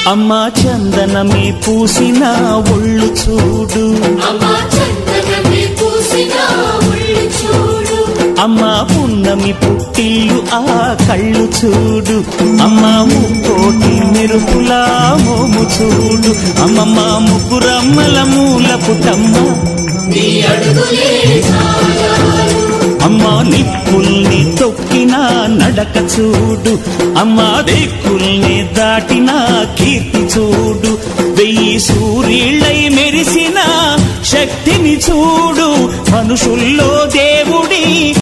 అమ్మా చందనమే పూసిన ఒళ్ళు చూడు అమ్మా చందనమే పూసిన ఒళ్ళు చూడు అమ్మా పున్నమి పుట్టిల్లు ఆ కళ్ళు చూడు అమ్మా ముక్కోటి మెరుపులా మోము చూడు అమ్మమ్మ ముగ్గురమ్మల మూల పుటమ్మ నీ అడుగులే చాలాలు అమ్మా నిప్పుల్ని తొక్కిన నడక చూడు అమ్మా దిక్కుల్ని దాటిన కీర్తి చూడు వెయ్యి సూర్యుళ్ళై మెరిసిన శక్తిని చూడు మనుషుల్లో దేవ